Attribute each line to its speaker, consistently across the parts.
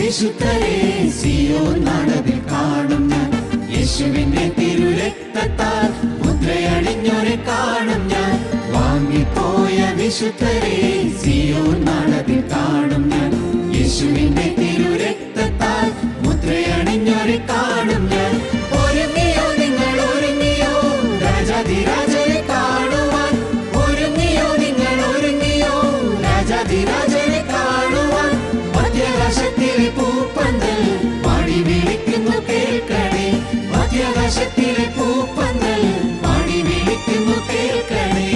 Speaker 1: വിശുദ്ധരെ സിയോ നാടതിൽ കാണും ഞാൻ യേശുവിന്റെ തിരുരക്തത്താൽ മുദ്രയണിഞ്ഞോരെ കാണും ഞാൻ വാങ്ങിപ്പോയ വിശുദ്ധരെ സിയോ നാടതിൽ കാണും ഞാൻ യേശുവിന്റെ തിരുരക്തത്താൽ മുദ്രയണിഞ്ഞോരെ കാണും ഞാൻ ഒരുങ്ങിയോ നിങ്ങൾ ഒരുങ്ങിയോ രാജാതിരാജനെ കാണുവാൻ ഒരുങ്ങിയോ നിങ്ങൾ ഒരുങ്ങിയോ രാജാതിരാജനെ കാണുവാൻ മധ്യാകാശത്തിലെ പൂപ്പന്തൽ പാടി വിളിക്കുന്നു കേൾക്കണേ മധ്യാകാശത്തിലെ പൂപ്പന്തൽ പാടി വിളിക്കുന്നു കേൾക്കണേ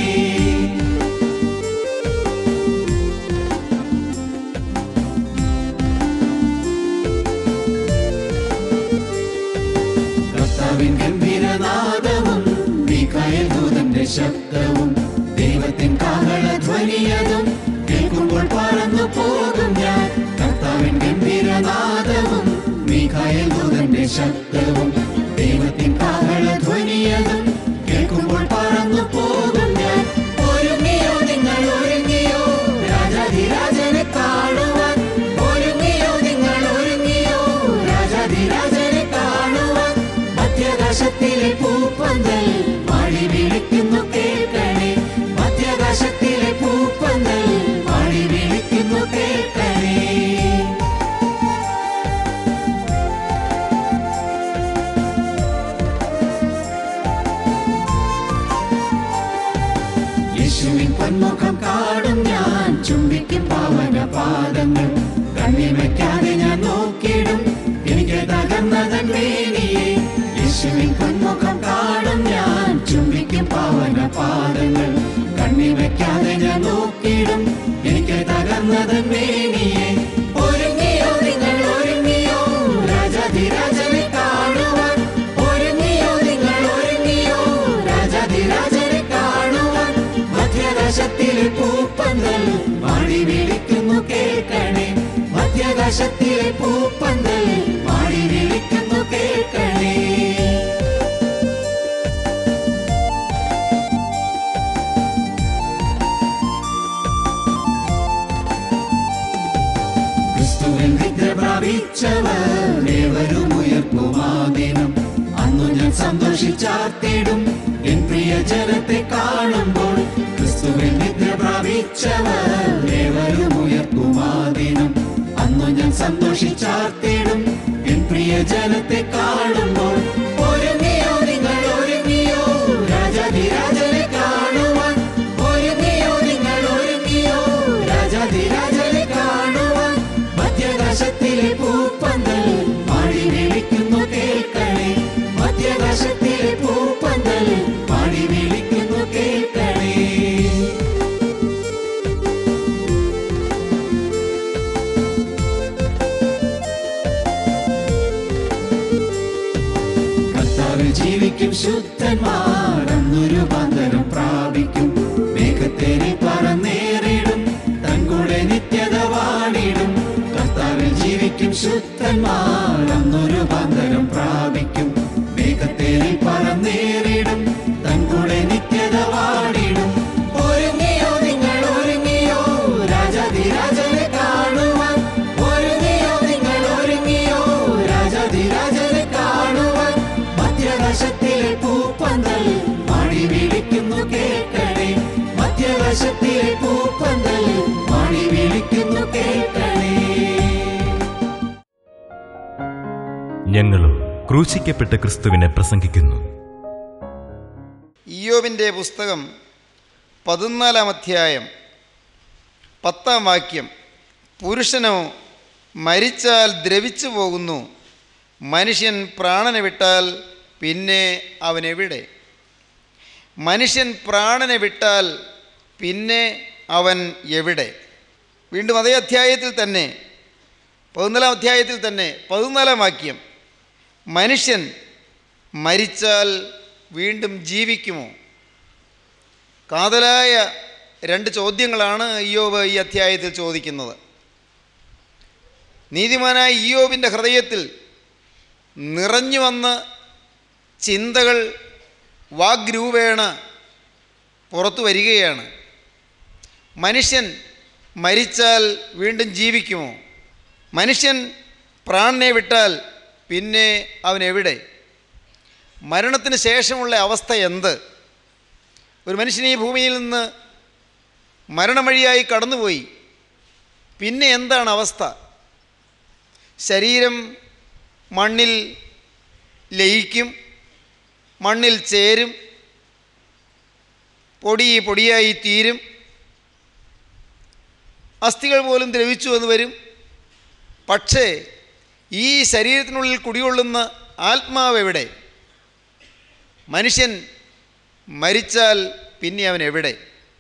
Speaker 1: കർത്താവിൻ ഗംഭീരനാദവും മീഖായേൽ ദൂതന്റെ ശബ്ദവും ദൈവത്തിൻ കാഹള ധ്വനിയതും കേൾക്കുമ്പോൾ പറന്നു പോകും ഞാൻ കർത്താവിൻ ഗംഭീരനാദവും മീഖായേൽ ദൂതന്റെ ശബ്ദവും ദൈവത്തിൻ കാഹള ധ്വനിയതും കേൾക്കുമ്പോൾ പറന്നു പോകും ഞാൻ ഒരുങ്ങിയോ നിങ്ങൾ ഒരുങ്ങിയോ രാജാധിരാജനെ കാണുവാൻ ഒരുങ്ങിയോ നിങ്ങൾ ഒരുങ്ങിയോ രാജാധിരാജനെ കാണുവാൻ മധ്യാകാശത്തിലെ പൂപ്പന്തൽ പാടി വിളിക്കുന്നു കേൾക്കണേ മധ്യാകാശത്തിലെ പൂപ്പന്തൽ പാടി വിളിക്കുന്നു കേൾക്കണേ യേശുവിൻ പൊന്മുഖം കാണും ഞാൻ ചുംബിക്കും പാവന പാദങ്ങൾ കണ്ണിൽ വയ്ക്കാതെ ഞാൻ നോക്കിയിടും എനിക്ക് തകർന്നതൻ വേണിയെ യേശുവിൻ പൊന്മുഖം കാണും ഞാൻ ചുംബിക്കും പാവന പാദങ്ങൾ കണ്ണിൽ വയ്ക്കാതെ ഞാൻ നോക്കിയിടും എനിക്ക് തകർന്നതൻ വേണിയെ ഒരുങ്ങിയോ നിങ്ങൾ ഒരുങ്ങിയോ രാജാധിരാജനെ കാണുവാൻ ഒരുങ്ങിയോ നിങ്ങൾ ഒരുങ്ങിയോ രാജാധിരാജനെ കാണുവാൻ മധ്യാകാശത്തിലെ പൂപ്പന്തൽ പാടി വിളിക്കുന്നു കേൾക്കണേ മധ്യാകാശത്തിലെ പൂപ്പന്തൽ പാടി വിളിക്കുന്നു കേൾക്കണേ ക്രിസ്തുവിൻ നിദ്ര പ്രാപിച്ചവർ ഏവരും ഉയർപ്പുമാദിനം അന്നു ഞാൻ സന്തോഷിച്ചാർത്തിടും എൻ പ്രിയ ജനത്തെ കാണുമ്പോൾ ക്രിസ്തുവിൻ നിദ്ര പ്രാപിച്ചവർ ഏവരും ഉയർപ്പുമാദിനം അന്നു ഞാൻ സന്തോഷിച്ചാർത്തിടും എൻ പ്രിയ ജനത്തെ കാണുമ്പോൾ ഒരുങ്ങിയോ നിങ്ങൾ ഒരുങ്ങിയോ രാജാധിരാജനെ കാണുവാൻ ഒരുങ്ങിയോ നിങ്ങൾ ഒരുങ്ങിയോ രാജാധിരാജനെ കാണുവാൻ മധ്യാകാശത്തിലെ പൂപ്പന്തൽ പാടി വിളിക്കുന്നു കേൾക്കണേ മധ്യാകാശത്തിലെ പൂപ്പന്തൽ പാടി വിളിക്കുന്നു കേൾക്കണേ കർത്താവിൽ ജീവിക്കും ശുദ്ധന്മാർ അന്നു രൂപാന്തരം പ്രാപിക്കും മേഘത്തേരി പറന്നേറിടും തൻകൂടെ നിത്യത വാണിടും കർത്താവിൽ ജീവിക്കും ശുദ്ധന്മാർ അന്നു രൂപാന്തരം പ്രാപിക്കും മേഘത്തേരി പറന്നേറിടും തൻകൂടെ നിത്യത വാണിടും ഒരുങ്ങിയോ നിങ്ങൾ ഒരുങ്ങിയോ രാജാതിരാജനെ കാണുവാൻ ഒരുങ്ങിയോ നിങ്ങൾ ഒരുങ്ങിയോ രാജാതിരാജനെ കാണുവാൻ മധ്യാകാശത്തിലെ പൂപ്പന്തൽ പാടി വിളിക്കുന്നു കേൾക്കണേ മധ്യാകാശത്തിലെ പൂപ്പന്തൽ പാടി വിളിക്കുന്നു കേൾക്കണേ
Speaker 2: ഞങ്ങളും ക്രൂശിക്കപ്പെട്ട ക്രിസ്തുവിനെ പ്രസംഗിക്കുന്നു
Speaker 3: ഇയോബിൻ്റെ പുസ്തകം പതിനാലാം അധ്യായം പത്താം വാക്യം പുരുഷനോ മരിച്ചാൽ ദ്രവിച്ചു പോകുന്നു മനുഷ്യൻ പ്രാണനെ വിട്ടാൽ പിന്നെ അവനെവിടെ മനുഷ്യൻ പ്രാണനെ വിട്ടാൽ പിന്നെ അവൻ എവിടെ വീണ്ടും അതേ അധ്യായത്തിൽ തന്നെ പതിനാലാം അധ്യായത്തിൽ തന്നെ പതിനാലാം വാക്യം മനുഷ്യൻ മരിച്ചാൽ വീണ്ടും ജീവിക്കുമോ കാതലായ രണ്ട് ചോദ്യങ്ങളാണ് ഇയോബ് ഈ അധ്യായത്തിൽ ചോദിക്കുന്നത് നീതിമാനായ ഇയോബിൻ്റെ ഹൃദയത്തിൽ നിറഞ്ഞു വന്ന് ചിന്തകൾ വാഗ്രൂപേണ പുറത്തു വരികയാണ് മനുഷ്യൻ മരിച്ചാൽ വീണ്ടും ജീവിക്കുമോ മനുഷ്യൻ പ്രാണനെ വിട്ടാൽ പിന്നെ അവൻ എവിടെ മരണത്തിന് ശേഷമുള്ള അവസ്ഥ എന്ത് ഒരു മനുഷ്യൻ ഈ ഭൂമിയിൽ നിന്ന് മരണം വഴിയായി കടന്നുപോയി പിന്നെ എന്താണ് അവസ്ഥ ശരീരം മണ്ണിൽ ലയിക്കും മണ്ണിൽ ചേരും പൊടി പൊടിയായി തീരും അസ്ഥികൾ പോലും ദ്രവിച്ചു എന്ന് വരും പക്ഷേ ഈ ശരീരത്തിനുള്ളിൽ കുടികൊള്ളുന്ന ആത്മാവ് എവിടെ മനുഷ്യൻ മരിച്ചാൽ പിന്നെ അവൻ എവിടെ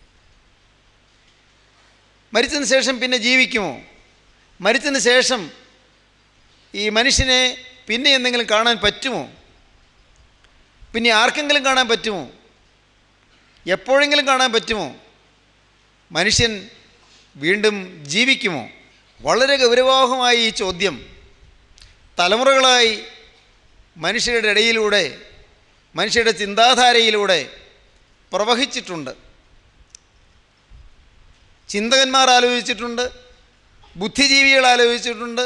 Speaker 3: മരിച്ചതിന് ശേഷം പിന്നെ ജീവിക്കുമോ മരിച്ചതിന് ശേഷം ഈ മനുഷ്യനെ പിന്നെ എന്തെങ്കിലും കാണാൻ പറ്റുമോ പിന്നെ ആർക്കെങ്കിലും കാണാൻ പറ്റുമോ എപ്പോഴെങ്കിലും കാണാൻ പറ്റുമോ മനുഷ്യൻ വീണ്ടും ജീവിക്കുമോ വളരെ ഗൗരവമായ ഈ ചോദ്യം തലമുറകളായി മനുഷ്യരുടെ ഇടയിലൂടെ മനുഷ്യരുടെ ചിന്താധാരയിലൂടെ പ്രവഹിച്ചിട്ടുണ്ട് ചിന്തകന്മാർ ആലോചിച്ചിട്ടുണ്ട് ബുദ്ധിജീവികൾ ആലോചിച്ചിട്ടുണ്ട്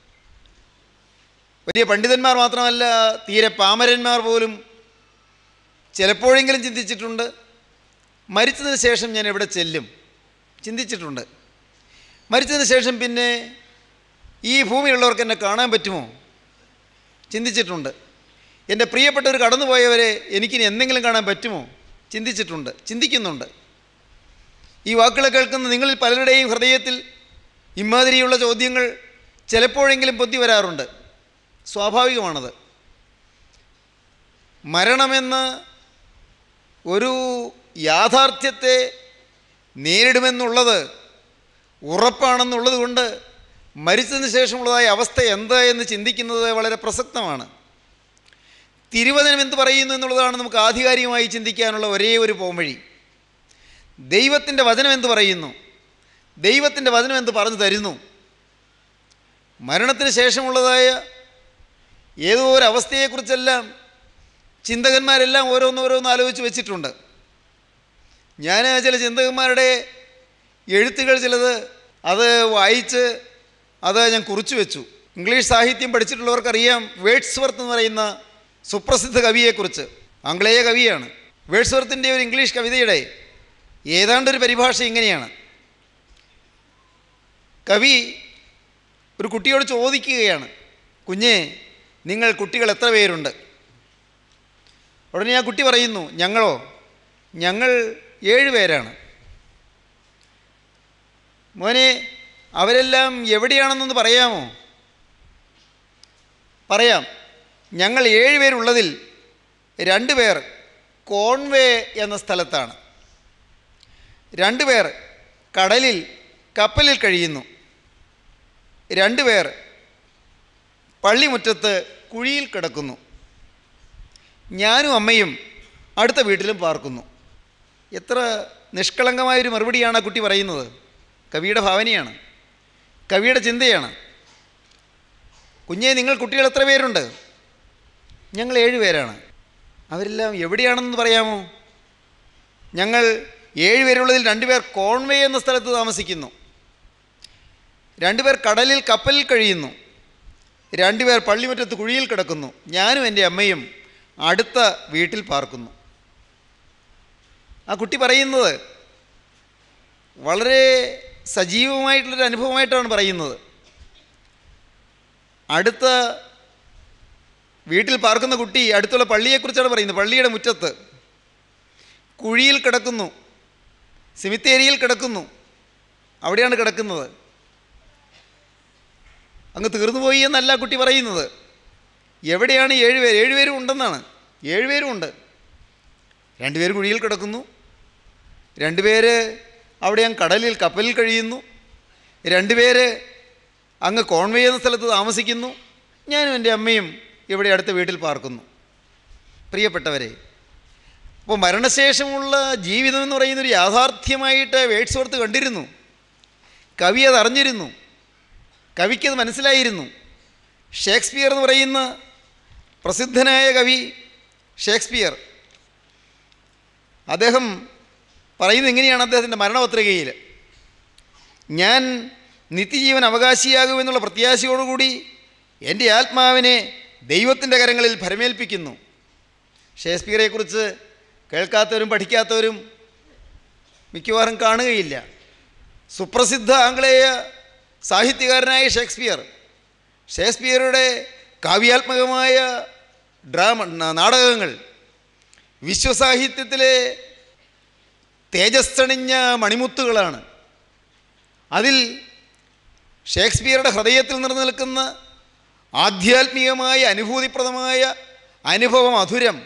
Speaker 3: വലിയ പണ്ഡിതന്മാർ മാത്രമല്ല തീരെ പാമരന്മാർ പോലും ചിലപ്പോഴെങ്കിലും ചിന്തിച്ചിട്ടുണ്ട് മരിച്ചതിന് ശേഷം ഞാൻ എവിടെ ചെല്ലും ചിന്തിച്ചിട്ടുണ്ട് മരിച്ചതിന് ശേഷം പിന്നെ ഈ ഭൂമിയിലുള്ളവർക്ക് എന്നെ കാണാൻ പറ്റുമോ ചിന്തിച്ചിട്ടുണ്ട് എൻ്റെ പ്രിയപ്പെട്ടവർ കടന്നുപോയവരെ എനിക്കിനി എന്തെങ്കിലും കാണാൻ പറ്റുമോ ചിന്തിച്ചിട്ടുണ്ട് ചിന്തിക്കുന്നുണ്ട് ഈ വാക്കുകൾ കേൾക്കുന്ന നിങ്ങളിൽ പലരുടെയും ഹൃദയത്തിൽ ഇമാതിരിയുള്ള ചോദ്യങ്ങൾ ചിലപ്പോഴെങ്കിലും പൊന്തി വരാറുണ്ട് സ്വാഭാവികമാണത് മരണമെന്ന് ഒരു യാഥാർത്ഥ്യത്തെ നേരിടുമെന്നുള്ളത് ഉറപ്പാണെന്നുള്ളത് കൊണ്ട് മരിച്ചതിന് ശേഷമുള്ളതായ അവസ്ഥ എന്താ എന്ന് ചിന്തിക്കുന്നത് വളരെ പ്രസക്തമാണ് തിരുവചനം എന്ത് പറയുന്നു എന്നുള്ളതാണ് നമുക്ക് ആധികാരികമായി ചിന്തിക്കാനുള്ള ഒരേ ഒരു പോംവഴി ദൈവത്തിൻ്റെ വചനം എന്ത് പറയുന്നു ദൈവത്തിൻ്റെ വചനം എന്ത് പറഞ്ഞു തരുന്നു മരണത്തിന് ശേഷമുള്ളതായ ഏതോ ഒരു അവസ്ഥയെക്കുറിച്ചെല്ലാം ചിന്തകന്മാരെല്ലാം ഓരോന്നോരോന്ന് ആലോചിച്ച് വെച്ചിട്ടുണ്ട് ഞാൻ ചില ചിന്തകന്മാരുടെ എഴുത്തുകൾ ചിലത് അത് വായിച്ച് അത് ഞാൻ കുറിച്ചു വെച്ചു ഇംഗ്ലീഷ് സാഹിത്യം പഠിച്ചിട്ടുള്ളവർക്കറിയാം വേഡ്സ്വർത്ത് എന്ന് പറയുന്ന സുപ്രസിദ്ധ കവിയെക്കുറിച്ച് ആംഗ്ലേയ കവിയാണ് വേഡ്സ്വർത്തിൻ്റെ ഒരു ഇംഗ്ലീഷ് കവിതയുടെ ഏതാണ്ടൊരു പരിഭാഷ ഇങ്ങനെയാണ് കവി ഒരു കുട്ടിയോട് ചോദിക്കുകയാണ് കുഞ്ഞേ നിങ്ങൾ കുട്ടികൾ എത്ര പേരുണ്ട് ഉടനെ ആ കുട്ടി പറയുന്നു ഞങ്ങളോ ഞങ്ങൾ ഏഴ് പേരാണ് മോനെ അവരെല്ലാം എവിടെയാണെന്നൊന്ന് പറയാമോ പറയാം ഞങ്ങൾ ഏഴ് പേരുള്ളതിൽ രണ്ട് പേർ കോൺവേ എന്ന സ്ഥലത്താണ് രണ്ട് പേർ കടലിൽ കപ്പലിൽ കഴിയുന്നു രണ്ട് പേർ പള്ളിമുറ്റത്ത് കുഴിയിൽ കിടക്കുന്നു ഞാനും അമ്മയും അടുത്ത വീട്ടിലും പാർക്കുന്നു എത്ര നിഷ്കളങ്കമായൊരു മറുപടിയാണ് ആ കുട്ടി പറയുന്നത് കവിയുടെ ഭാവനയാണ് കവിയുടെ ചിന്തയാണ് കുഞ്ഞെ നിങ്ങൾ കുട്ടികൾ എത്ര പേരുണ്ട് ഞങ്ങൾ ഏഴ് പേരാണ് അവരെല്ലാം എവിടെയാണെന്ന് പറയാമോ ഞങ്ങൾ ഏഴ് പേരുള്ളതിൽ രണ്ടുപേർ കോൺവേ എന്ന സ്ഥലത്ത് താമസിക്കുന്നു രണ്ടുപേർ കടലിൽ കപ്പലിൽ കഴിയുന്നു രണ്ടുപേർ പള്ളിമുറ്റത്ത് കുഴിയിൽ കിടക്കുന്നു ഞാനും എൻ്റെ അമ്മയും അടുത്ത വീട്ടിൽ പാർക്കുന്നു ആ കുട്ടി പറയുന്നത് വളരെ സജീവമായിട്ടുള്ളൊരു അനുഭവമായിട്ടാണ് പറയുന്നത് അടുത്ത വീട്ടിൽ പാർക്കുന്ന കുട്ടി അടുത്തുള്ള പള്ളിയെക്കുറിച്ചാണ് പറയുന്നത് പള്ളിയുടെ മുറ്റത്ത് കുഴിയിൽ കിടക്കുന്നു സിമിത്തേരിയിൽ കിടക്കുന്നു അവിടെയാണ് കിടക്കുന്നത് അങ്ങ് തീർന്നുപോയി എന്നല്ല ആ കുട്ടി പറയുന്നത് എവിടെയാണ് ഏഴുപേര് ഏഴുപേരും ഉണ്ടെന്നാണ് ഏഴുപേരും ഉണ്ട് രണ്ടുപേര് കുഴിയിൽ കിടക്കുന്നു രണ്ടുപേര് അവിടെ അങ്ങ് കടലിൽ കപ്പലിൽ കഴിയുന്നു രണ്ടുപേര് അങ്ങ് കോൺവേ എന്ന സ്ഥലത്ത് താമസിക്കുന്നു ഞാനും എൻ്റെ അമ്മയും ഇവിടെ അടുത്ത വീട്ടിൽ പാർക്കുന്നു പ്രിയപ്പെട്ടവരെ അപ്പോൾ മരണശേഷമുള്ള ജീവിതം എന്ന് പറയുന്നൊരു യാഥാർത്ഥ്യമായിട്ട് വേഡ്സ്വർത്ത് കണ്ടിരുന്നു കവി അത് അറിഞ്ഞിരുന്നു കവിക്കത് മനസ്സിലായിരുന്നു ഷേക്സ്പിയർ എന്ന് പറയുന്ന പ്രസിദ്ധനായ കവി ഷേക്സ്പിയർ അദ്ദേഹം പറയുന്നത് എങ്ങനെയാണ് അദ്ദേഹത്തിൻ്റെ മരണപത്രികയിൽ ഞാൻ നിത്യജീവൻ അവകാശിയാകുമെന്നുള്ള പ്രത്യാശയോടുകൂടി എൻ്റെ ആത്മാവിനെ ദൈവത്തിൻ്റെ കരങ്ങളിൽ ഭരമേൽപ്പിക്കുന്നു ഷേക്സ്പിയറെക്കുറിച്ച് കേൾക്കാത്തവരും പഠിക്കാത്തവരും മിക്കവാറും കാണുകയില്ല സുപ്രസിദ്ധ ആംഗ്ലേയ സാഹിത്യകാരനായ ഷേക്സ്പിയർ ഷേക്സ്പിയറുടെ കാവ്യാത്മകമായ ഡ്രാമ ന- നാടകങ്ങൾ വിശ്വസാഹിത്യത്തിലെ തേജസ്സണിഞ്ഞ മണിമുത്തുകളാണ് അതിൽ ഷേക്സ്പിയറുടെ ഹൃദയത്തിൽ നിറഞ്ഞു നിൽക്കുന്ന ആധ്യാത്മികമായ അനുഭൂതിപ്രദമായ അനുഭവ മധുരം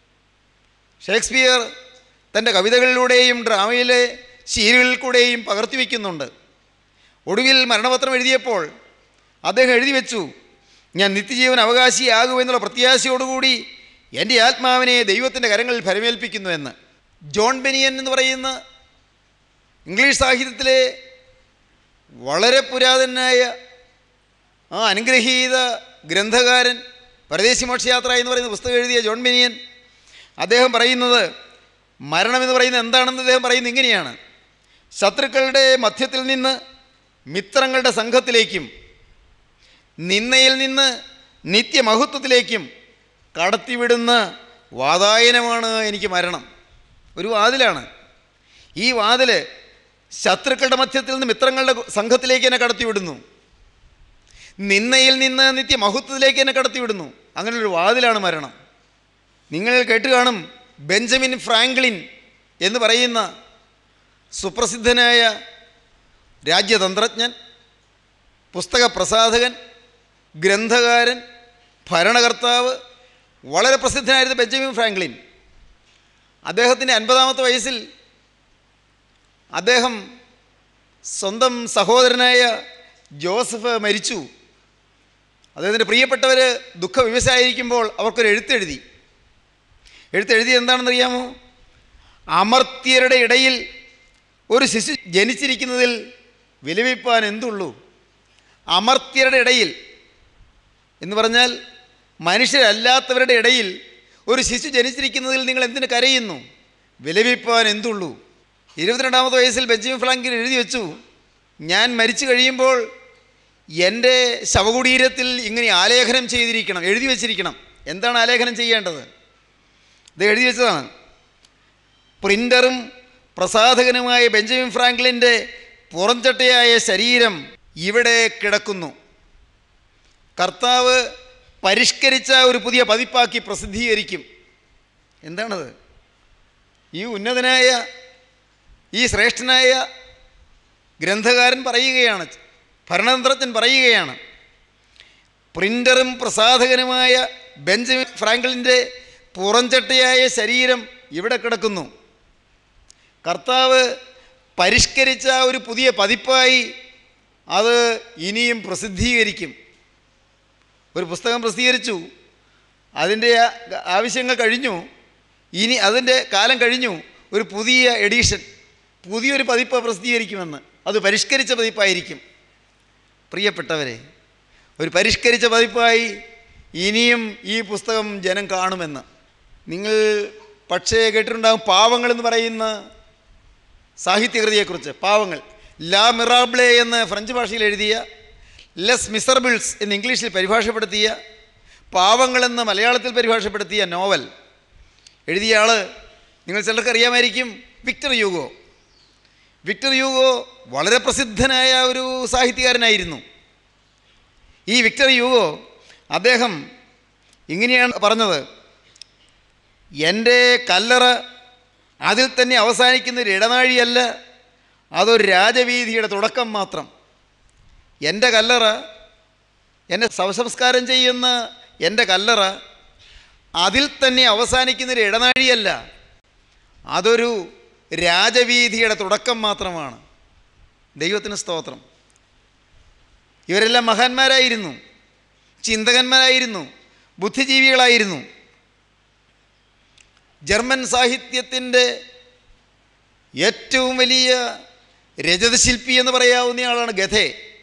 Speaker 3: ഷേക്സ്പിയർ തൻ്റെ കവിതകളിലൂടെയും ഡ്രാമയിലെ ശീലുകളിൽ കൂടെയും പകർത്തി വയ്ക്കുന്നുണ്ട് ഒടുവിൽ മരണപത്രം എഴുതിയപ്പോൾ അദ്ദേഹം എഴുതി വെച്ചു ഞാൻ നിത്യജീവൻ അവകാശിയാകുമെന്നുള്ള പ്രത്യാശയോടുകൂടി എൻ്റെ ആത്മാവിനെ ദൈവത്തിൻ്റെ കരങ്ങളിൽ ഫലമേൽപ്പിക്കുന്നു എന്ന് ജോൺ ബെനിയൻ എന്ന് പറയുന്ന ഇംഗ്ലീഷ് സാഹിത്യത്തിലെ വളരെ പുരാതനായ ആ അനുഗ്രഹീത ഗ്രന്ഥകാരൻ പരദേശി മോക്ഷയാത്ര എന്ന് പറയുന്ന പുസ്തകം എഴുതിയ ജോൺ ബെനിയൻ അദ്ദേഹം പറയുന്നത് മരണമെന്ന് പറയുന്നത് എന്താണെന്ന് അദ്ദേഹം പറയുന്നത് ഇങ്ങനെയാണ് ശത്രുക്കളുടെ മധ്യത്തിൽ നിന്ന് മിത്രങ്ങളുടെ സംഘത്തിലേക്കും നിന്നയിൽ നിന്ന് നിത്യമഹത്വത്തിലേക്കും കടത്തിവിടുന്ന വാതായനമാണ് എനിക്ക് മരണം ഒരു വാതിലാണ് ഈ വാതിൽ ശത്രുക്കളുടെ മധ്യത്തിൽ നിന്ന് മിത്രങ്ങളുടെ സംഘത്തിലേക്ക് എന്നെ കടത്തിവിടുന്നു നിന്നയിൽ നിന്ന് നിത്യമഹത്വത്തിലേക്ക് എന്നെ കടത്തിവിടുന്നു അങ്ങനെ ഒരു വാതിലാണ് മരണം നിങ്ങൾ കേട്ട് കാണും ബെഞ്ചമിൻ ഫ്രാങ്ക്ലിൻ എന്ന് പറയുന്ന സുപ്രസിദ്ധനായ രാജ്യതന്ത്രജ്ഞൻ പുസ്തക പ്രസാധകൻ ഗ്രന്ഥകാരൻ ഭരണകർത്താവ് വളരെ പ്രസിദ്ധനായിരുന്നു ബെഞ്ചമിൻ ഫ്രാങ്ക്ലിൻ അദ്ദേഹത്തിൻ്റെ അൻപതാമത്തെ വയസ്സിൽ അദ്ദേഹം സ്വന്തം സഹോദരനായ ജോസഫ് മരിച്ചു അദ്ദേഹത്തിൻ്റെ പ്രിയപ്പെട്ടവർ ദുഃഖവിവശായിരിക്കുമ്പോൾ അവർക്കൊരു എഴുത്തെഴുതി എഴുത്തെഴുതി എന്താണെന്നറിയാമോ അമർത്യരുടെ ഇടയിൽ ഒരു ശിശു ജനിച്ചിരിക്കുന്നതിൽ വിലപിപ്പാൻ എന്തുള്ളൂ അമർത്യരുടെ ഇടയിൽ എന്ന് പറഞ്ഞാൽ മനുഷ്യരല്ലാത്തവരുടെ ഇടയിൽ ഒരു ശിശു ജനിച്ചിരിക്കുന്നതിൽ നിങ്ങൾ എന്തിനു കരയുന്നു വിലപിപ്പാൻ എന്തുള്ളൂ ഇരുപത്തിരണ്ടാമത്തെ വയസ്സിൽ ബെഞ്ചമിൻ ഫ്രാങ്കിൻ എഴുതി വെച്ചു ഞാൻ മരിച്ചു കഴിയുമ്പോൾ എൻ്റെ ശവകുടീരത്തിൽ ഇങ്ങനെ ആലേഖനം ചെയ്തിരിക്കണം എഴുതി വച്ചിരിക്കണം എന്താണ് ആലേഖനം ചെയ്യേണ്ടത് ഇത് എഴുതി വെച്ചതാണ് പ്രിൻ്ററും പ്രസാധകനുമായ ബെഞ്ചമിൻ ഫ്രാങ്ക്ലിൻ്റെ പുറംചട്ടയായ ശരീരം ഇവിടെ കിടക്കുന്നു കർത്താവ് പരിഷ്കരിച്ച ഒരു പുതിയ പതിപ്പാക്കി പ്രസിദ്ധീകരിക്കും എന്താണത് ഈ ഉന്നതനായ ഈ ശ്രേഷ്ഠനായ ഗ്രന്ഥകാരൻ പറയുകയാണ് ഭരണതന്ത്രജ്ഞൻ പറയുകയാണ് പ്രിൻ്ററും പ്രസാധകനുമായ ബെഞ്ചമിൻ ഫ്രാങ്ക്ലിൻ്റെ പുറംചട്ടയായ ശരീരം ഇവിടെ കിടക്കുന്നു കർത്താവ് പരിഷ്കരിച്ച ഒരു പുതിയ പതിപ്പായി അത് ഇനിയും പ്രസിദ്ധീകരിക്കും ഒരു പുസ്തകം പ്രസിദ്ധീകരിച്ചു അതിൻ്റെ ആ- ആവശ്യങ്ങൾ കഴിഞ്ഞു ഇനി അതിൻ്റെ കാലം കഴിഞ്ഞു ഒരു പുതിയ എഡീഷൻ പുതിയൊരു പതിപ്പ് പ്രസിദ്ധീകരിക്കുമെന്ന് അത് പരിഷ്കരിച്ച പതിപ്പായിരിക്കും പ്രിയപ്പെട്ടവരെ ഒരു പരിഷ്കരിച്ച പതിപ്പായി ഇനിയും ഈ പുസ്തകം ജനം കാണുമെന്ന് നിങ്ങൾ പക്ഷേ കേട്ടിട്ടുണ്ടാകും പാവങ്ങളെന്ന് പറയുന്ന സാഹിത്യകൃതിയെക്കുറിച്ച് പാവങ്ങൾ ലാ മിറാബ്ലെ എന്ന് ഫ്രഞ്ച് ഭാഷയിൽ എഴുതിയ ലെസ് മിസർബിൾസ് എന്ന് ഇംഗ്ലീഷിൽ പരിഭാഷപ്പെടുത്തിയ പാവങ്ങളെന്ന് മലയാളത്തിൽ പരിഭാഷപ്പെടുത്തിയ നോവൽ എഴുതിയ ആൾ നിങ്ങൾ ചിലർക്ക് അറിയാമായിരിക്കും വിക്ടർ യൂഗോ വിക്ടർ യൂഗോ വളരെ പ്രസിദ്ധനായ ഒരു സാഹിത്യകാരനായിരുന്നു ഈ വിക്ടർ യൂഗോ അദ്ദേഹം ഇങ്ങനെയാണ് പറഞ്ഞത് എൻ്റെ കല്ലറ അതിൽ തന്നെ അവസാനിക്കുന്ന ഒരു ഇടനാഴിയല്ല അതൊരു രാജവീതിയുടെ തുടക്കം മാത്രം എൻ്റെ കല്ലറ എന്നെ ശവസംസ്കാരം ചെയ്യുന്ന എൻ്റെ കല്ലറ അതിൽ തന്നെ അവസാനിക്കുന്ന ഒരു ഇടനാഴിയല്ല അതൊരു രാജവീതിയുടെ തുടക്കം മാത്രമാണ് ദൈവത്തിന് സ്തോത്രം ഇവരെല്ലാം മഹാന്മാരായിരുന്നു ചിന്തകന്മാരായിരുന്നു ബുദ്ധിജീവികളായിരുന്നു ജർമ്മൻ സാഹിത്യത്തിൻ്റെ ഏറ്റവും വലിയ രജതശില്പി എന്ന് പറയാവുന്ന ആളാണ് ഗഥെ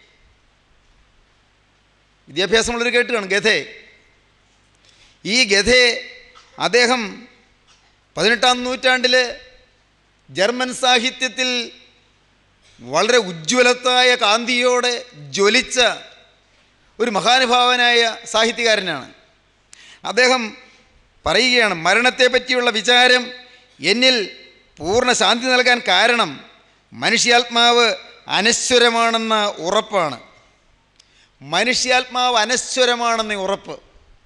Speaker 3: വിദ്യാഭ്യാസമുള്ളവർ കേട്ടുകയാണ് ഗഥെ ഈ ഗഥെ അദ്ദേഹം പതിനെട്ടാം നൂറ്റാണ്ടിൽ ജർമ്മൻ സാഹിത്യത്തിൽ വളരെ ഉജ്ജ്വലത്തായ കാന്തിയോടെ ജ്വലിച്ച ഒരു മഹാനുഭാവനായ സാഹിത്യകാരനാണ് അദ്ദേഹം പറയുകയാണ് മരണത്തെ പറ്റിയുള്ള വിചാരം എന്നിൽ പൂർണ്ണ ശാന്തി നൽകാൻ കാരണം മനുഷ്യാത്മാവ് അനശ്വരമാണെന്ന ഉറപ്പാണ് മനുഷ്യാത്മാവ് അനശ്വരമാണെന്ന ഉറപ്പ്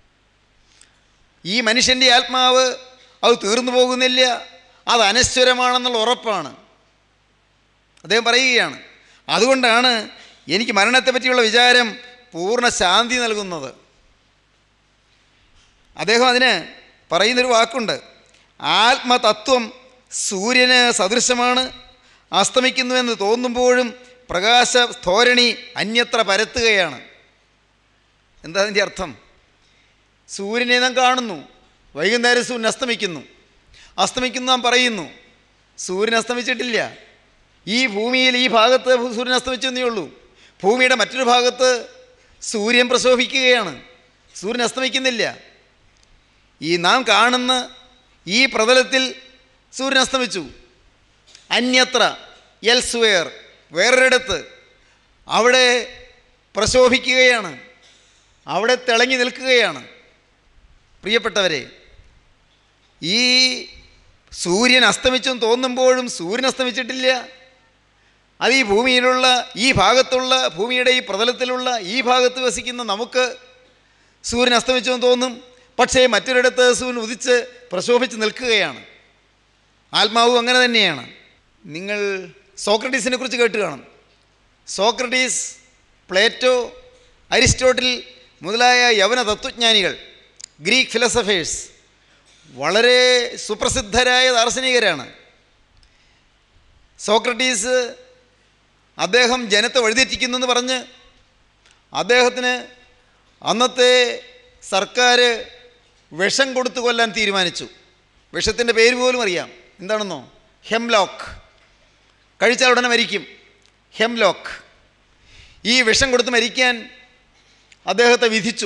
Speaker 3: ഈ മനുഷ്യൻ്റെ ആത്മാവ് അത് തീർന്നു പോകുന്നില്ല അത് അനശ്വരമാണെന്നുള്ള ഉറപ്പാണ് അദ്ദേഹം പറയുകയാണ് അതുകൊണ്ടാണ് എനിക്ക് മരണത്തെ പറ്റിയുള്ള വിചാരം പൂർണ്ണ ശാന്തി നൽകുന്നത് അദ്ദേഹം അതിന് പറയുന്നൊരു വാക്കുണ്ട് ആത്മതത്വം സൂര്യന് സദൃശമാണ് അസ്തമിക്കുന്നുവെന്ന് തോന്നുമ്പോഴും പ്രകാശ ധോരണി അന്യത്ര പരത്തുകയാണ് എന്താ അതിൻ്റെ അർത്ഥം സൂര്യനെ നാം കാണുന്നു വൈകുന്നേരം സൂര്യൻ അസ്തമിക്കുന്നു അസ്തമിക്കുന്നു നാം പറയുന്നു സൂര്യൻ അസ്തമിച്ചിട്ടില്ല ഈ ഭൂമിയിൽ ഈ ഭാഗത്ത് സൂര്യൻ അസ്തമിച്ചെന്നേ ഉള്ളൂ ഭൂമിയുടെ മറ്റൊരു ഭാഗത്ത് സൂര്യൻ പ്രശോഭിക്കുകയാണ് സൂര്യൻ അസ്തമിക്കുന്നില്ല ഈ നാം കാണുന്ന ഈ പ്രതലത്തിൽ സൂര്യൻ അസ്തമിച്ചു അന്യത്ര എൽസ്വെയർ വേറൊരിടത്ത് അവിടെ പ്രശോഭിക്കുകയാണ് അവിടെ തിളങ്ങി നിൽക്കുകയാണ് പ്രിയപ്പെട്ടവരെ ഈ സൂര്യൻ അസ്തമിച്ചെന്ന് തോന്നുമ്പോഴും സൂര്യൻ അസ്തമിച്ചിട്ടില്ല അത് ഈ ഭൂമിയിലുള്ള ഈ ഭാഗത്തുള്ള ഭൂമിയുടെ ഈ പ്രതലത്തിലുള്ള ഈ ഭാഗത്ത് വസിക്കുന്ന നമുക്ക് സൂര്യൻ അസ്തമിച്ചെന്ന് തോന്നും പക്ഷേ മറ്റൊരിടത്ത് സൂര്യൻ ഉദിച്ച് പ്രശോഭിച്ച് നിൽക്കുകയാണ് ആത്മാവും അങ്ങനെ തന്നെയാണ് നിങ്ങൾ സോക്രട്ടീസിനെ കുറിച്ച് കേട്ട് കാണും സോക്രട്ടീസ് പ്ലേറ്റോ അരിസ്റ്റോട്ടിൽ മുതലായ യവന തത്വജ്ഞാനികൾ ഗ്രീക്ക് ഫിലോസഫേഴ്സ് വളരെ സുപ്രസിദ്ധരായ ദാർശനികരാണ് സോക്രട്ടീസ് അദ്ദേഹം ജനത്തെ വഴിതെറ്റിക്കുന്നു എന്ന് പറഞ്ഞ് അദ്ദേഹത്തിന് അന്നത്തെ സർക്കാർ വിഷം കൊടുത്തു കൊല്ലാൻ തീരുമാനിച്ചു വിഷത്തിൻ്റെ പേര് പോലും അറിയാം എന്താണെന്നോ ഹെംലോക്ക് കഴിച്ചാൽ ഉടനെ മരിക്കും ഹെംലോക്ക് ഈ വിഷം കൊടുത്ത് മരിക്കാൻ അദ്ദേഹത്തെ വിധിച്ചു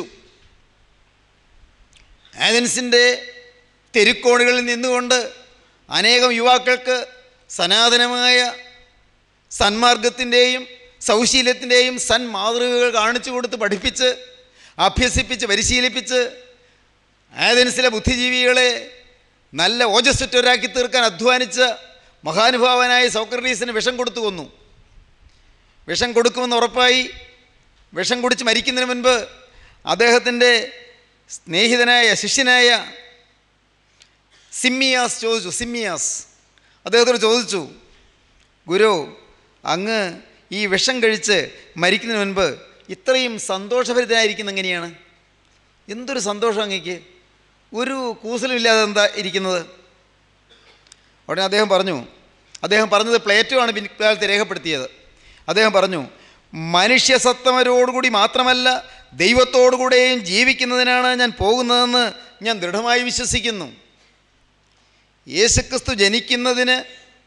Speaker 3: ആഥൻസിൻ്റെ തെരുക്കോണുകളിൽ നിന്നുകൊണ്ട് അനേകം യുവാക്കൾക്ക് സനാതനമായ സന്മാർഗത്തിൻ്റെയും സൗശീല്യത്തിൻ്റെയും സന്മാതൃകകൾ കാണിച്ചു കൊടുത്ത് പഠിപ്പിച്ച് അഭ്യസിപ്പിച്ച് പരിശീലിപ്പിച്ച് ആഥൻസിലെ ബുദ്ധിജീവികളെ നല്ല ഓജസ്സുറ്റവരാക്കി തീർക്കാൻ അധ്വാനിച്ച മഹാനുഭാവനായ സോക്രട്ടീസിന് വിഷം കൊടുത്തു കൊന്നു വിഷം കൊടുക്കുമെന്ന് ഉറപ്പായി വിഷം കുടിച്ച് മരിക്കുന്നതിന് മുൻപ് അദ്ദേഹത്തിൻ്റെ സ്നേഹിതനായ ശിഷ്യനായ സിമ്മിയാസ് ചോദിച്ചു സിമ്മിയാസ് അദ്ദേഹത്തോട് ചോദിച്ചു ഗുരു അങ്ങ് ഈ വിഷം കഴിച്ച് മരിക്കുന്നതിന് മുൻപ് ഇത്രയും സന്തോഷഭരിതനായിരിക്കുന്ന എങ്ങനെയാണ് എന്തൊരു സന്തോഷം അങ്ങേക്ക് ഒരു കൂസലുമില്ലാതെ എന്താ ഇരിക്കുന്നത് ഉടനെ അദ്ദേഹം പറഞ്ഞു അദ്ദേഹം പറഞ്ഞത് പ്ലേറ്റോ ആണ് പിൻകാലത്ത് രേഖപ്പെടുത്തിയത് അദ്ദേഹം പറഞ്ഞു മനുഷ്യസത്തമരോടുകൂടി മാത്രമല്ല ദൈവത്തോടുകൂടെയും ജീവിക്കുന്നതിനാണ് ഞാൻ പോകുന്നതെന്ന് ഞാൻ ദൃഢമായി വിശ്വസിക്കുന്നു യേശുക്രിസ്തു ജനിക്കുന്നതിന്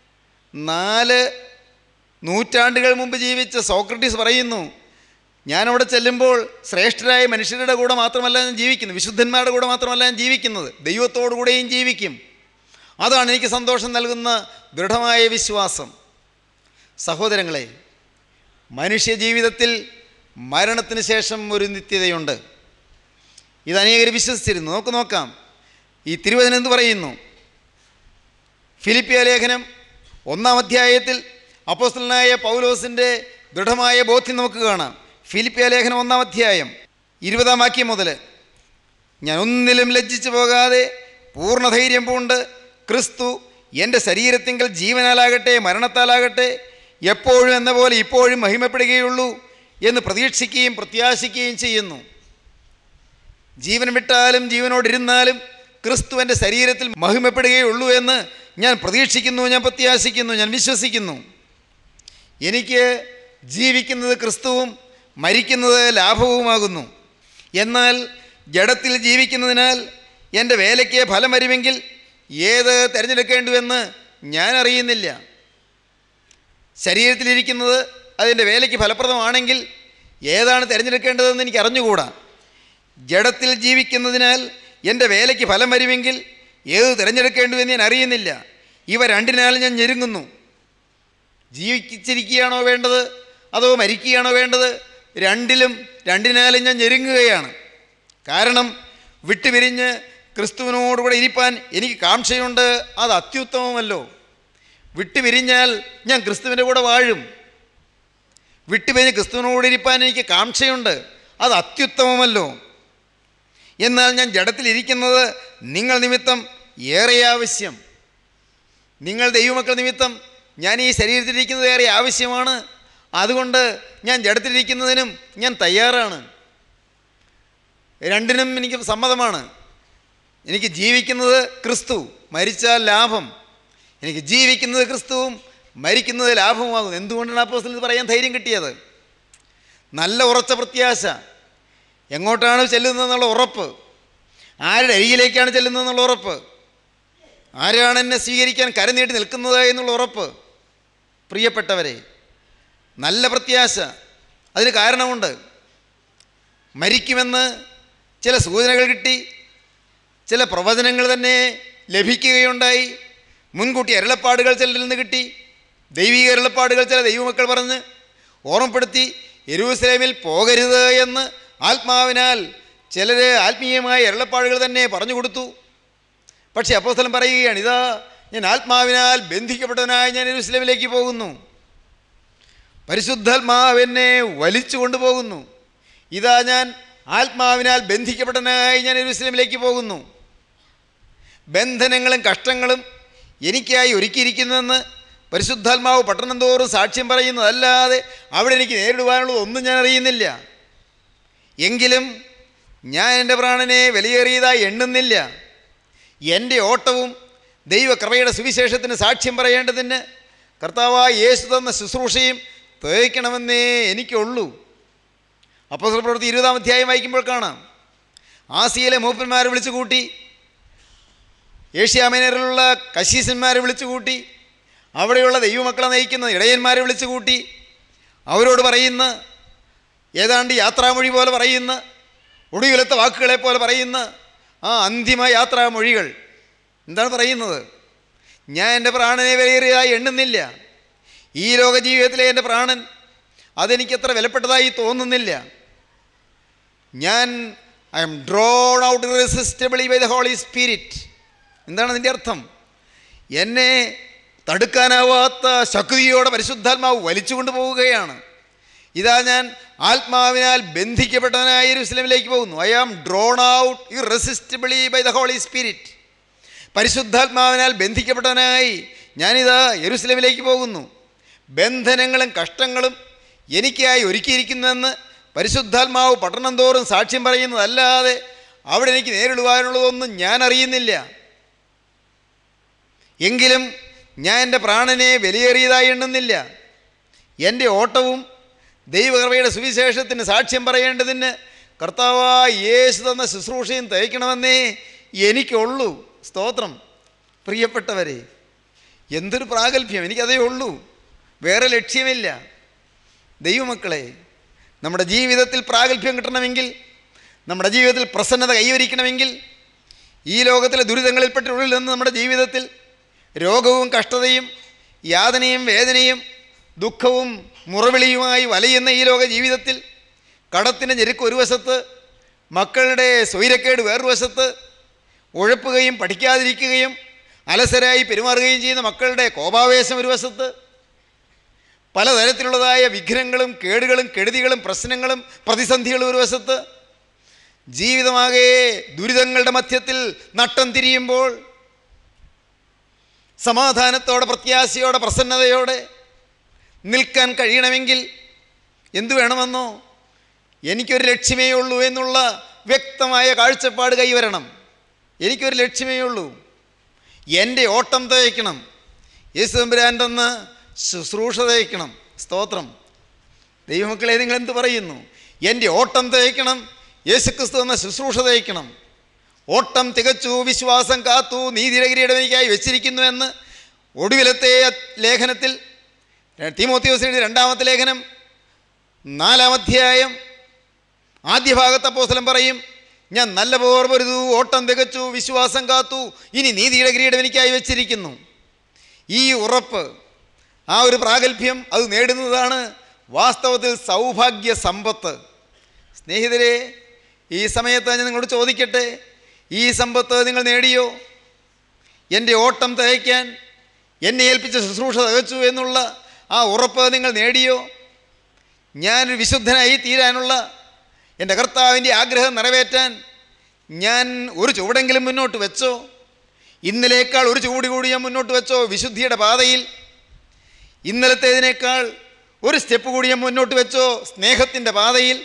Speaker 3: നാല് നൂറ്റാണ്ടുകൾ മുമ്പ് ജീവിച്ച സോക്രട്ടീസ് പറയുന്നു ഞാനവിടെ ചെല്ലുമ്പോൾ ശ്രേഷ്ഠരായ മനുഷ്യരുടെ കൂടെ മാത്രമല്ല ഞാൻ ജീവിക്കുന്നു വിശുദ്ധന്മാരുടെ കൂടെ മാത്രമല്ല ഞാൻ ജീവിക്കുന്നത് ദൈവത്തോടു കൂടെയും ജീവിക്കും അതാണ് എനിക്ക് സന്തോഷം നൽകുന്ന ദൃഢമായ വിശ്വാസം സഹോദരങ്ങളെ മനുഷ്യ ജീവിതത്തിൽ മരണത്തിന് ശേഷം ഒരു നിത്യതയുണ്ട് ഇത് അനേകർ വിശ്വസിച്ചിരുന്നു നമുക്ക് നോക്കാം ഈ തിരുവചനം എന്ത് പറയുന്നു ഫിലിപ്പിയ ലേഖനം ഒന്നാം അധ്യായത്തിൽ അപ്പോസ്തലനായ പൗലോസിൻ്റെ ദൃഢമായ ബോധ്യം നമുക്ക് കാണാം ഫിലിപ്പിയ ലേഖനം ഒന്നാം അധ്യായം ഇരുപതാം വാക്യം മുതൽ ഞാൻ ഒന്നിലും ലജ്ജിച്ചു പോകാതെ പൂർണ്ണധൈര്യം പൂണ്ട് ക്രിസ്തു എൻ്റെ ശരീരത്തിങ്കൽ ജീവനാലാകട്ടെ മരണത്താലാകട്ടെ എപ്പോഴും എന്ന പോലെ ഇപ്പോഴും മഹിമപ്പെടുകയുള്ളൂ എന്ന് പ്രതീക്ഷിക്കുകയും പ്രത്യാശിക്കുകയും ചെയ്യുന്നു ജീവൻ വിട്ടാലും ജീവനോടിരുന്നാലും ക്രിസ്തു എൻ്റെ ശരീരത്തിൽ മഹിമപ്പെടുകയുള്ളൂ എന്ന് ഞാൻ പ്രതീക്ഷിക്കുന്നു ഞാൻ പ്രത്യാശിക്കുന്നു ഞാൻ വിശ്വസിക്കുന്നു എനിക്ക് ജീവിക്കുന്നത് ക്രിസ്തുവും മരിക്കുന്നത് ലാഭവുമാകുന്നു എന്നാൽ ജഡത്തിൽ ജീവിക്കുന്നതിനാൽ എൻ്റെ വേലയ്ക്ക് ഫലം വരുമെങ്കിൽ ഏത് തിരഞ്ഞെടുക്കേണ്ടുവെന്ന് ഞാൻ അറിയുന്നില്ല ശരീരത്തിലിരിക്കുന്നത് അതിൻ്റെ വേലയ്ക്ക് ഫലപ്രദമാണെങ്കിൽ ഏതാണ് തിരഞ്ഞെടുക്കേണ്ടതെന്ന് എനിക്ക് അറിഞ്ഞുകൂടാ ജഡത്തിൽ ജീവിക്കുന്നതിനാൽ എൻ്റെ വേലയ്ക്ക് ഫലം വരുമെങ്കിൽ ഏത് തിരഞ്ഞെടുക്കേണ്ടുവെന്ന് ഞാൻ അറിയുന്നില്ല ഇവ രണ്ടിനാൽ ഞാൻ ഞെരുങ്ങുന്നു ജീവിച്ചിരിക്കുകയാണോ വേണ്ടത് അതോ മരിക്കുകയാണോ വേണ്ടത് രണ്ടിലും രണ്ടിനാലും ഞാൻ ഞെരുങ്ങുകയാണ് കാരണം വിട്ടുപിരിഞ്ഞ് ക്രിസ്തുവിനോടുകൂടെ ഇരിപ്പാൻ എനിക്ക് കാംക്ഷയുണ്ട് അത് അത്യുത്തമമല്ലോ വിട്ടുപിരിഞ്ഞാൽ ഞാൻ ക്രിസ്തുവിൻ്റെ കൂടെ വാഴും വിട്ടുപിരിഞ്ഞ് ക്രിസ്തുവിനോട് ഇരിപ്പാൻ എനിക്ക് കാംക്ഷയുണ്ട് അത് അത്യുത്തമമല്ലോ എന്നാൽ ഞാൻ ജഡത്തിലിരിക്കുന്നത് നിങ്ങൾ നിമിത്തം ഏറെ ആവശ്യം നിങ്ങൾ ദൈവമക്കൾ നിമിത്തം ഞാൻ ഈ ശരീരത്തിലിരിക്കുന്നത് ഏറെ ആവശ്യമാണ് അതുകൊണ്ട് ഞാൻ ജഡത്തിലിരിക്കുന്നതിനും ഞാൻ തയ്യാറാണ് രണ്ടിനും എനിക്ക് സമ്മതമാണ് എനിക്ക് ജീവിക്കുന്നത് ക്രിസ്തു മരിച്ചാൽ ലാഭം എനിക്ക് ജീവിക്കുന്നത് ക്രിസ്തുവും മരിക്കുന്നത് ലാഭവുമാകും എന്തുകൊണ്ടാണ് അപ്പോൾ ഇത് പറയാൻ ധൈര്യം കിട്ടിയത് നല്ല ഉറച്ച പ്രത്യാശ എങ്ങോട്ടാണ് ചെല്ലുന്നതെന്നുള്ള ഉറപ്പ് ആരുടെ അരികിലേക്കാണ് ചെല്ലുന്നതെന്നുള്ള ഉറപ്പ് ആരാണ് എന്നെ സ്വീകരിക്കാൻ കരനീട്ടി നിൽക്കുന്നത് എന്നുള്ള ഉറപ്പ് പ്രിയപ്പെട്ടവരെ നല്ല പ്രത്യാശ അതിന് കാരണമുണ്ട് മരിക്കുമെന്ന് ചില സൂചനകൾ കിട്ടി ചില പ്രവചനങ്ങൾ തന്നെ ലഭിക്കുകയുണ്ടായി മുൻകൂട്ടി അരുളപ്പാടുകൾ ചിലരിൽ നിന്ന് കിട്ടി ദൈവിക അരുളപ്പാടുകൾ ചില ദൈവമക്കൾ പറഞ്ഞ് ഓർമ്മപ്പെടുത്തി യെരൂസലേമിൽ പോകരുത് എന്ന് ആത്മാവിനാൽ ചിലർ ആത്മീയമായ അരുളപ്പാടുകൾ തന്നെ പറഞ്ഞു കൊടുത്തു പക്ഷേ അപ്പോസ്തലൻ പറയുകയാണ് ഇതാ ഞാൻ ആത്മാവിനാൽ ബന്ധിക്കപ്പെട്ടവനായി ഞാൻ യെരൂസലേമിലേക്ക് പോകുന്നു പരിശുദ്ധാത്മാവ് എന്നെ വലിച്ചു കൊണ്ടുപോകുന്നു ഇതാ ഞാൻ ആത്മാവിനാൽ ബന്ധിക്കപ്പെട്ടവനായി ഞാൻ യെരൂസലേമിലേക്ക് പോകുന്നു ബന്ധനങ്ങളും കഷ്ടങ്ങളും എനിക്കായി ഒരുക്കിയിരിക്കുന്നുവെന്ന് പരിശുദ്ധാത്മാവ് പട്ടണം തോറും സാക്ഷ്യം പറയുന്നതല്ലാതെ അവിടെ എനിക്ക് നേരിടുവാനുള്ളത് ഒന്നും ഞാൻ അറിയുന്നില്ല എങ്കിലും ഞാൻ എൻ്റെ പ്രാണനെ വിലയേറിയതായി എണ്ണുന്നില്ല എൻ്റെ ഓട്ടവും ദൈവകൃപയുടെ സുവിശേഷത്തിന് സാക്ഷ്യം പറയേണ്ടതിന് കർത്താവായ യേശു തന്ന ശുശ്രൂഷയും തേക്കണമെന്നേ എനിക്കുള്ളൂ അപ്പോൾ പ്രവൃത്തി ഇരുപതാം അധ്യായം വായിക്കുമ്പോൾ കാണാം ആസിയയിലെ മൂപ്പന്മാരെ വിളിച്ചു കൂട്ടി ഏഷ്യാമേനറിലുള്ള കശീസന്മാരെ വിളിച്ചു കൂട്ടി അവിടെയുള്ള ദൈവമക്കളെ നയിക്കുന്ന ഇടയന്മാരെ വിളിച്ചു കൂട്ടി അവരോട് പറയുന്ന ഏതാണ്ട് യാത്രാമൊഴി പോലെ പറയുന്ന ഒടുവിലത്തെ വാക്കുകളെ പോലെ പറയുന്ന ആ അന്തിമ യാത്രാമൊഴികൾ എന്താണ് പറയുന്നത് ഞാൻ എൻ്റെ പ്രാണനെ വിലയേറിയതായി എണ്ണുന്നില്ല ഈ ലോക ജീവിതത്തിലെ എൻ്റെ പ്രാണൻ അതെനിക്കത്ര വിലപ്പെട്ടതായി തോന്നുന്നില്ല ഞാൻ I'm drawn out irresistibly by the Holy Spirit എന്താണ് അതിൻ്റെ അർത്ഥം എന്നെ തടുക്കാനാവാത്ത ശക്തിയോടെ പരിശുദ്ധാത്മാവ് വലിച്ചുകൊണ്ട് പോവുകയാണ് ഇതാ ഞാൻ ആത്മാവിനാൽ ബന്ധിക്കപ്പെട്ടവനായ യെരൂസലേമിലേക്ക് പോകുന്നു I am drawn out irresistibly by the Holy Spirit പരിശുദ്ധാത്മാവിനാൽ ബന്ധിക്കപ്പെട്ടവനായി ഞാനിതാ യെരൂസലേമിലേക്ക് പോകുന്നു ബന്ധനങ്ങളും കഷ്ടങ്ങളും എനിക്കായി ഒരുക്കിയിരിക്കുന്നുവെന്ന് പരിശുദ്ധാത്മാവ് പട്ടണം തോറും സാക്ഷ്യം പറയുന്നതല്ലാതെ അവിടെ എനിക്ക് നേരിടുവാനുള്ളതൊന്നും ഞാൻ അറിയുന്നില്ല എങ്കിലും ഞാൻ എൻ്റെ പ്രാണനെ വിലയേറിയതായി എണ്ണുന്നില്ല എൻ്റെ ഓട്ടവും ദൈവകൃപയുടെ സുവിശേഷത്തിന് സാക്ഷ്യം പറയേണ്ടതിന് കർത്താവായ യേശു തന്ന ശുശ്രൂഷയും തയ്ക്കണമെന്നേ എനിക്കുള്ളൂ സ്തോത്രം പ്രിയപ്പെട്ടവരെ എന്തൊരു പ്രാഗൽഭ്യം എനിക്കതേ ഉള്ളൂ വേറെ ലക്ഷ്യമില്ല ദൈവമക്കളെ നമ്മുടെ ജീവിതത്തിൽ പ്രാഗൽഭ്യം കിട്ടണമെങ്കിൽ നമ്മുടെ ജീവിതത്തിൽ പ്രസന്നത കൈവരിക്കണമെങ്കിൽ ഈ ലോകത്തിലെ ദുരിതങ്ങളിൽപ്പെട്ടുള്ളിൽ നിന്ന് നമ്മുടെ ജീവിതത്തിൽ രോഗവും കഷ്ടതയും യാതനയും വേദനയും ദുഃഖവും മുറവിളിയുമായി വലയുന്ന ഈ ലോക ജീവിതത്തിൽ കടത്തിൻ്റെ ഞെരുക്ക് ഒരു വശത്ത് മക്കളുടെ സ്വൈരക്കേട് വേറൊരു വശത്ത് ഉഴപ്പുകയും പഠിക്കാതിരിക്കുകയും അലസരായി പെരുമാറുകയും ചെയ്യുന്ന മക്കളുടെ കോപാവേശം ഒരു വശത്ത് പലതരത്തിലുള്ളതായ വിഘ്നങ്ങളും കേടുകളും കെടുതികളും പ്രശ്നങ്ങളും പ്രതിസന്ധികളും ഒരു വശത്ത് ജീവിതമാകെ ദുരിതങ്ങളുടെ മധ്യത്തിൽ നട്ടം തിരിയുമ്പോൾ സമാധാനത്തോടെ പ്രത്യാശയോടെ പ്രസന്നതയോടെ നിൽക്കാൻ കഴിയണമെങ്കിൽ എന്തു വേണമെന്നോ എനിക്കൊരു ലക്ഷ്യമേ ഉള്ളൂ എന്നുള്ള വ്യക്തമായ കാഴ്ചപ്പാട് കൈവരണം എനിക്കൊരു ലക്ഷ്യമേ ഉള്ളൂ എൻ്റെ ഓട്ടം തയ്ക്കണം യേശു തമ്പുരാൻ തന്ന് ശുശ്രൂഷ തയ്ക്കണം സ്തോത്രം ദൈവമക്കളെ നിങ്ങൾ എന്ത് പറയുന്നു എൻ്റെ ഓട്ടം തയ്ക്കണം യേശുക്രിസ്തു എന്ന ശുശ്രൂഷ തയ്ക്കണം ഓട്ടം തികച്ചു വിശ്വാസം കാത്തു നീതിയുടെ കിരീടം എനിക്കായി വെച്ചിരിക്കുന്നു എന്ന് ഒടുവിലത്തെ ലേഖനത്തിൽ തീമോത്യോസിന്റെ രണ്ടാമത്തെ ലേഖനം നാലാം അധ്യായം ആദ്യ ഭാഗത്ത് അപ്പോസ്തലൻ പറയും ഞാൻ നല്ല പോർ പൊരുതു ഓട്ടം തികച്ചു വിശ്വാസം കാത്തു ഇനി നീതിയുടെ കിരീടം എനിക്കായി വെച്ചിരിക്കുന്നു ഈ ഉറപ്പ് ആ ഒരു പ്രാഗൽഭ്യം അത് നേടുന്നതാണ് വാസ്തവത്തിൽ സൗഭാഗ്യ സമ്പത്ത് സ്നേഹിതരെ ഈ സമയത്ത് ഞാൻ നിങ്ങളോട് ചോദിക്കട്ടെ ഈ സമ്പത്ത് നിങ്ങൾ നേടിയോ എൻ്റെ ഓട്ടം തികയ്ക്കാൻ എന്നെ ഏൽപ്പിച്ച ശുശ്രൂഷ തികച്ചു എന്നുള്ള ആ ഉറപ്പ് നിങ്ങൾ നേടിയോ ഞാനൊരു വിശുദ്ധനായി തീരാനുള്ള എൻ്റെ കർത്താവിൻ്റെ ആഗ്രഹം നിറവേറ്റാൻ ഞാൻ ഒരു ചുവടെങ്കിലും മുന്നോട്ട് വെച്ചോ ഇന്നലേക്കാൾ ഒരു ചുവട് കൂടി ഞാൻ മുന്നോട്ട് വെച്ചോ വിശുദ്ധിയുടെ പാതയിൽ ഇന്നലത്തേതിനേക്കാൾ ഒരു സ്റ്റെപ്പ് കൂടി ഞാൻ മുന്നോട്ട് വെച്ചോ സ്നേഹത്തിൻ്റെ പാതയിൽ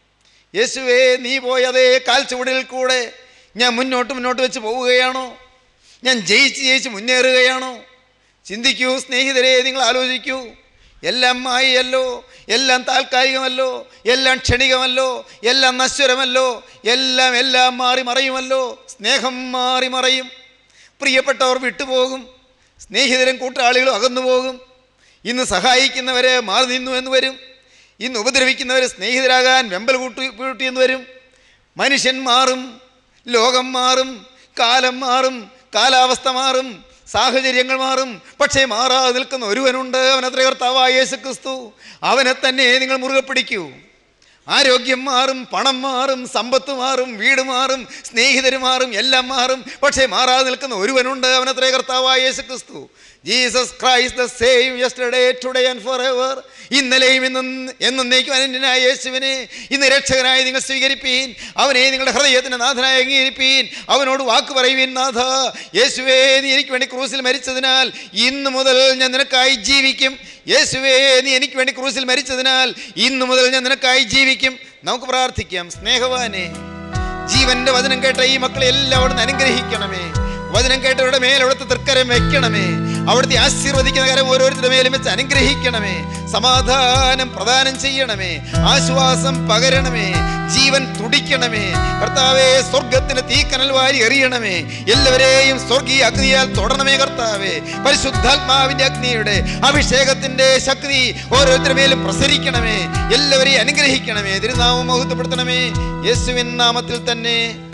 Speaker 3: യേശുവേ നീ പോയ അതേ കാൽ ചുവടിൽ കൂടെ ഞാൻ മുന്നോട്ട് മുന്നോട്ട് വെച്ച് പോവുകയാണോ ഞാൻ ജയിച്ച് ജയിച്ച് മുന്നേറുകയാണോ ചിന്തിക്കൂ സ്നേഹിതരെ നിങ്ങൾ ആലോചിക്കൂ എല്ലാം മായയല്ലോ എല്ലാം താൽക്കാലികമല്ലോ എല്ലാം ക്ഷണികമല്ലോ എല്ലാം നശ്വരമല്ലോ എല്ലാം എല്ലാം മാറി മറയുമല്ലോ സ്നേഹം മാറി മറയും പ്രിയപ്പെട്ടവർ വിട്ടുപോകും സ്നേഹിതരും കൂട്ടാളികളും അകന്നു പോകും ഇന്ന് സഹായിക്കുന്നവരെ മാറി നിന്നു എന്ന് വരും ഇന്ന് ഉപദ്രവിക്കുന്നവർ സ്നേഹിതരാകാൻ വെമ്പൽ കൂട്ടി കൂട്ടിയെന്ന് വരും മനുഷ്യൻ മാറും ലോകം മാറും കാലം മാറും കാലാവസ്ഥ മാറും സാഹചര്യങ്ങൾ മാറും പക്ഷേ മാറാതെ നിൽക്കുന്ന ഒരുവനുണ്ട് അവനത്ര കർത്താവായ യേശു ക്രിസ്തു അവനെ തന്നെ നിങ്ങൾ മുറുകെ പിടിക്കൂ ആരോഗ്യം മാറും പണം മാറും സമ്പത്ത് മാറും വീട് മാറും സ്നേഹിതർ മാറും എല്ലാം മാറും പക്ഷേ മാറാതെ നിൽക്കുന്ന ഒരുവനുണ്ട് അവനത്രേ കർത്താവായ യേശു ക്രിസ്തു Jesus Christ the same yesterday today and forever ഇന്നലെയും ഇന്നും എന്നേക്കും അനന്യനായ യേശുവിനെ ഇന്ന് രക്ഷകനായി നിങ്ങൾ സ്വീകരിപ്പീൻ അവനെ നിങ്ങളുടെ ഹൃദയത്തിൻ്റെ നാഥനായി അംഗീകരിപ്പീൻ അവനോട് വാക്ക് പറയുവീൻ നാഥ യേശുവേ നീ എനിക്ക് വേണ്ടി ക്രൂസിൽ മരിച്ചതിനാൽ ഇന്ന് മുതൽ ഞാൻ നിനക്കായി ജീവിക്കും യേശുവേ നീ എനിക്ക് വേണ്ടി ക്രൂസിൽ മരിച്ചതിനാൽ ഇന്ന് മുതൽ ഞാൻ നിനക്കായി ജീവിക്കും നമുക്ക് പ്രാർത്ഥിക്കാം സ്നേഹവാനെ ജീവന്റെ വചനം കേട്ട ഈ മക്കളെ എല്ലാം അവിടുന്ന് അനുഗ്രഹിക്കണമേ വചനം കേട്ടവരുടെ മേൽ അവിടുത്തെ തൃക്കരം വെക്കണമേ അവിടുത്തെ ആശീർവദിക്കുന്ന കരം ഓരോരുത്തരുടെ മേലും വെച്ച് അനുഗ്രഹിക്കണമേ സമാധാനം പ്രദാനം ചെയ്യണമേ ആശ്വാസം പകരണമേ ജീവൻ തുടിക്കണമേ കർത്താവേ സ്വർഗത്തിന് തീക്കനൽ വാരി എറിയണമേ എല്ലാവരെയും സ്വർഗീയ അഗ്നിയാൽ തൊടണമേ കർത്താവേ പരിശുദ്ധാത്മാവിന്റെ അഗ്നിയുടെ അഭിഷേകത്തിന്റെ ശക്തി ഓരോരുത്തരുടെ മേലും പ്രസരിക്കണമേ എല്ലാവരെയും അനുഗ്രഹിക്കണമേ തിരുനാമം മഹത്വപ്പെടുത്തണമേ യേശുവിൻ നാമത്തിൽ തന്നെ